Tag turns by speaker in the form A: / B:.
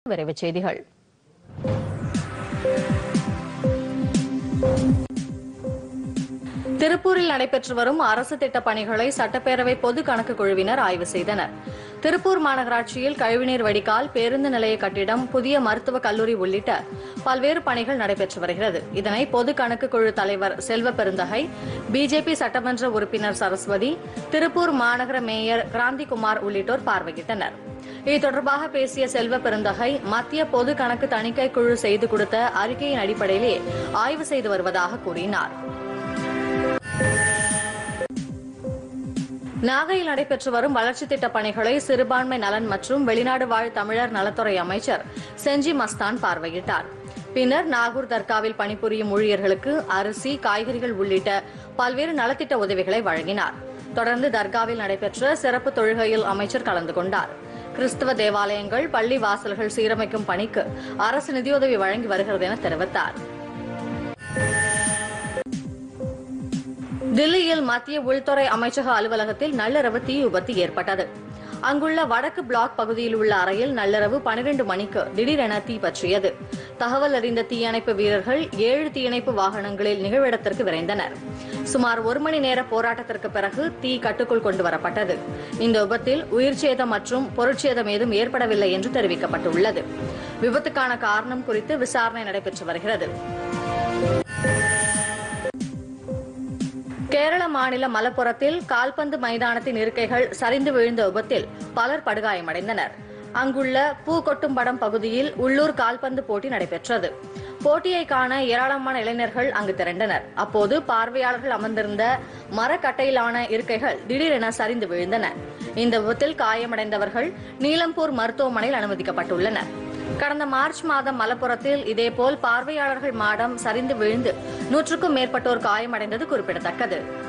A: விரைவுச் செய்திகள் திருப்பூரில் நடைபெற்று வரும் அரசு திட்டப் பணிகளை சட்டப்பேரவை பொது கணக்கு குழுவினர் ஆய்வு செய்தனர் திருப்பூர் மாநகராட்சியில் கழிவுநீர் வடிகால் பேருந்து நிலைய கட்டிடம் புதிய மருத்துவக் கல்லூரி உள்ளிட்ட பல்வேறு பணிகள் நடைபெற்று வருகிறது இதனை பொது கணக்கு குழு தலைவர் செல்வ பெருந்தகை பிஜேபி சட்டமன்ற உறுப்பினர் சரஸ்வதி திருப்பூர் மாநகர மேயர் கிராந்திகுமார் உள்ளிட்டோர் பார்வையிட்டனர் இது தொடர்பாக பேசிய செல்வ பெருந்தகை மத்திய பொது கணக்கு தணிக்கை குழு செய்து கொடுத்த அறிக்கையின் அடிப்படையிலே ஆய்வு செய்து வருவதாக கூறினார் நாகையில் நடைபெற்று வரும் வளர்ச்சித் திட்டப் பணிகளை சிறுபான்மை நலன் மற்றும் வெளிநாடு வாழ் தமிழர் நலத்துறை அமைச்சர் செஞ்சி மஸ்தான் பார்வையிட்டார் பின்னர் நாகூர் தர்காவில் பணிபுரியும் ஊழியர்களுக்கு அரிசி காய்கறிகள் உள்ளிட்ட பல்வேறு நலத்திட்ட உதவிகளை வழங்கினார் தொடர்ந்து தர்காவில் நடைபெற்ற சிறப்பு தொழுகையில் அமைச்சர் கலந்து கொண்டார் கிறிஸ்தவ தேவாலயங்கள் பள்ளி வாசல்கள் சீரமைக்கும் பணிக்கு அரசு நிதியுதவி வழங்கி வருகிறது என தெரிவித்தார் தில்லியில் மத்திய உள்துறை அமைச்சக அலுவலகத்தில் நள்ளிரவு தீ விபத்து ஏற்பட்டது அங்குள்ள வடக்கு பிளாக் பகுதியில் உள்ள அறையில் நள்ளிரவு பனிரெண்டு மணிக்கு திடீரென தீ பற்றியது தகவல் அறிந்த தீயணைப்பு வீரர்கள் ஏழு தீயணைப்பு வாகனங்களில் நிகழ்விடத்திற்கு விரைந்தனர் சுமார் ஒரு மணி நேர போராட்டத்திற்கு பிறகு தீ கட்டுக்குள் கொண்டு வரப்பட்டது இந்த விபத்தில் உயிர்ச்சேதம் மற்றும் பொருட்சேதம் ஏதும் ஏற்படவில்லை என்று தெரிவிக்கப்பட்டுள்ளது விபத்துக்கான காரணம் குறித்து விசாரணை நடைபெற்று வருகிறது கேரள மாநில மலப்புரத்தில் கால்பந்து மைதானத்தின் இருக்கைகள் சரிந்து விழுந்த விபத்தில் பலர் படுகாயமடைந்தனர் அங்குள்ள பூ கொட்டும் படம் பகுதியில் உள்ளூர் கால்பந்து போட்டி நடைபெற்றது போட்டியை காண ஏராளமான இளைஞர்கள் அங்கு திரண்டனர் அப்போது பார்வையாளர்கள் அமர்ந்திருந்த மரக்கட்டையிலான இருக்கைகள் திடீரென சரிந்து விழுந்தன இந்த விபத்தில் காயமடைந்தவர்கள் நீலம்பூர் மருத்துவமனையில் அனுமதிக்கப்பட்டுள்ளனர் கடந்த மார்ச் மாதம் மலப்புரத்தில் இதேபோல் பார்வையாளர்கள் மாடம் சரிந்து விழுந்து நூற்றுக்கும் மேற்பட்டோர் காயமடைந்தது குறிப்பிடத்தக்கது